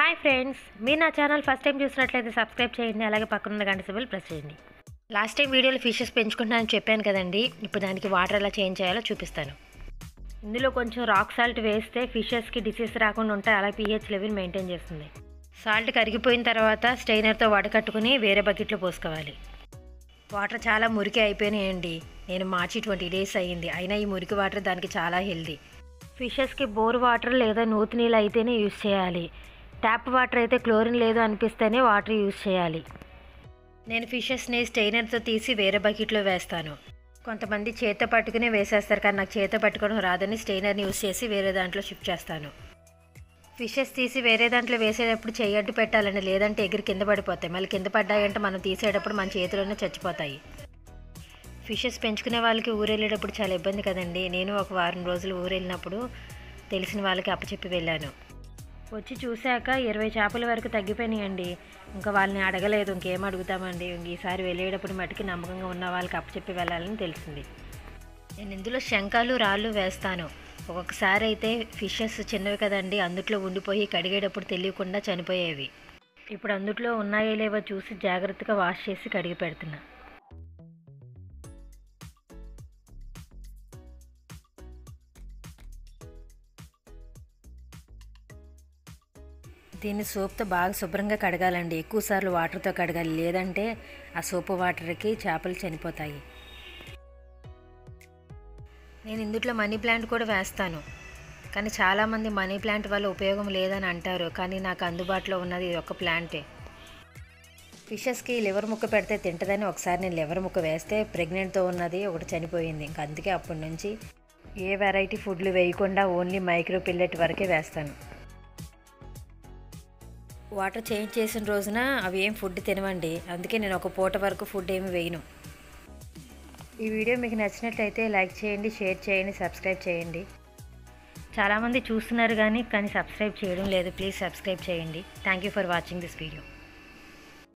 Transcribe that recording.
hi friends మీరు నా channel first time చూసినట్లయితే సబ్స్క్రైబ్ చేయండి అలాగే పక్కనున్న గంట సింబల్ ప్రెస్ చేయండి లాస్ట్ టైం వీడియోలో ఫిషెస్ పెంచుకుంటున్నానని చెప్పాను కదండి ఇప్పుడు దానికి వాటర్ ఎలా చేంజ్ చేయాలో చూపిస్తాను ఇందులో కొంచెం రాక్ సాల్ట్ వేస్తే ఫిషెస్కి డిసీజ్ రాకుండా ఉంటాయి అలా పీహెచ్ లెవెల్ మెయింటైన్ చేస్తుంది సాల్ట్ కరిగిపోయిన తర్వాత స్టెయినర్తో వడకట్టుకుని వేరే బకెట్లో పోసుకోవాలి వాటర్ చాలా మురికి అయిపోయినాయండి నేను మార్చి ట్వంటీ డేస్ అయ్యింది అయినా ఈ మురికి వాటర్ దానికి చాలా హెల్దీ ఫిషెస్కి బోర్ వాటర్ లేదా నూతి నీళ్ళు అయితేనే యూస్ చేయాలి ట్యాప్ వాటర్ అయితే క్లోరిన్ లేదు అనిపిస్తేనే వాటర్ యూస్ చేయాలి నేను ఫిషెస్ని స్టెయినర్తో తీసి వేరే బకెట్లో వేస్తాను కొంతమంది చేత పట్టుకుని వేసేస్తారు కానీ నాకు చేత పట్టుకోవడం రాదని స్టెయినర్ని యూస్ చేసి వేరే దాంట్లో షిఫ్ట్ చేస్తాను ఫిషెస్ తీసి వేరే దాంట్లో వేసేటప్పుడు చెయ్యడ్డు పెట్టాలండి లేదంటే ఎగిరి కింద పడిపోతాయి మళ్ళీ కింద పడ్డాయంటే మనం తీసేటప్పుడు మన చేతిలోనే చచ్చిపోతాయి ఫిషెస్ పెంచుకునే వాళ్ళకి ఊరెళ్ళేటప్పుడు చాలా ఇబ్బంది కదండి నేను ఒక వారం రోజులు ఊరెళ్ళినప్పుడు తెలిసిన వాళ్ళకి అప్పచెప్పి వెళ్ళాను వచ్చి చూశాక ఇరవై చేపల వరకు తగ్గిపోయినాయండి ఇంకా వాళ్ళని అడగలేదు ఇంకేం అడుగుతామండి ఇంక ఈసారి వెళ్ళేటప్పుడు మటుకి నమ్మకంగా ఉన్న వాళ్ళకి అప్పచెప్పి వెళ్ళాలని తెలిసింది నేను ఇందులో శంఖాలు రాళ్ళు వేస్తాను ఒక్కొక్కసారి అయితే ఫిషెస్ చిన్నవి కదండి అందుట్లో ఉండిపోయి కడిగేటప్పుడు తెలియకుండా చనిపోయేవి ఇప్పుడు అందుట్లో ఉన్నాయో లేవో చూసి జాగ్రత్తగా వాష్ చేసి కడిగి పెడుతున్నా దీన్ని సోప్తో బాగా శుభ్రంగా కడగాలండి ఎక్కువసార్లు వాటర్తో కడగాలి లేదంటే ఆ సోపు వాటర్కి చేపలు చనిపోతాయి నేను ఇందుట్లో మనీ ప్లాంట్ కూడా వేస్తాను కానీ చాలామంది మనీ ప్లాంట్ వల్ల ఉపయోగం లేదని అంటారు కానీ నాకు అందుబాటులో ఉన్నది ఇది ఒక ప్లాంటే ఫిషెస్కి లివర్ ముక్క పెడితే తింటదని ఒకసారి నేను లివర్ ముక్క వేస్తే ప్రెగ్నెంట్తో ఉన్నది ఒకటి చనిపోయింది ఇంక అందుకే అప్పటి నుంచి ఏ వెరైటీ ఫుడ్లు వేయకుండా ఓన్లీ మైక్రో పిల్లెట్ వరకే వేస్తాను వాటర్ చేంజ్ చేసిన రోజున అవి ఏం ఫుడ్ తినవండి అందుకే నేను ఒక పూట వరకు ఫుడ్ ఏమి వేయను ఈ వీడియో మీకు నచ్చినట్లయితే లైక్ చేయండి షేర్ చేయండి సబ్స్క్రైబ్ చేయండి చాలామంది చూస్తున్నారు కానీ కానీ సబ్స్క్రైబ్ చేయడం లేదు ప్లీజ్ సబ్స్క్రైబ్ చేయండి thank you for watching this video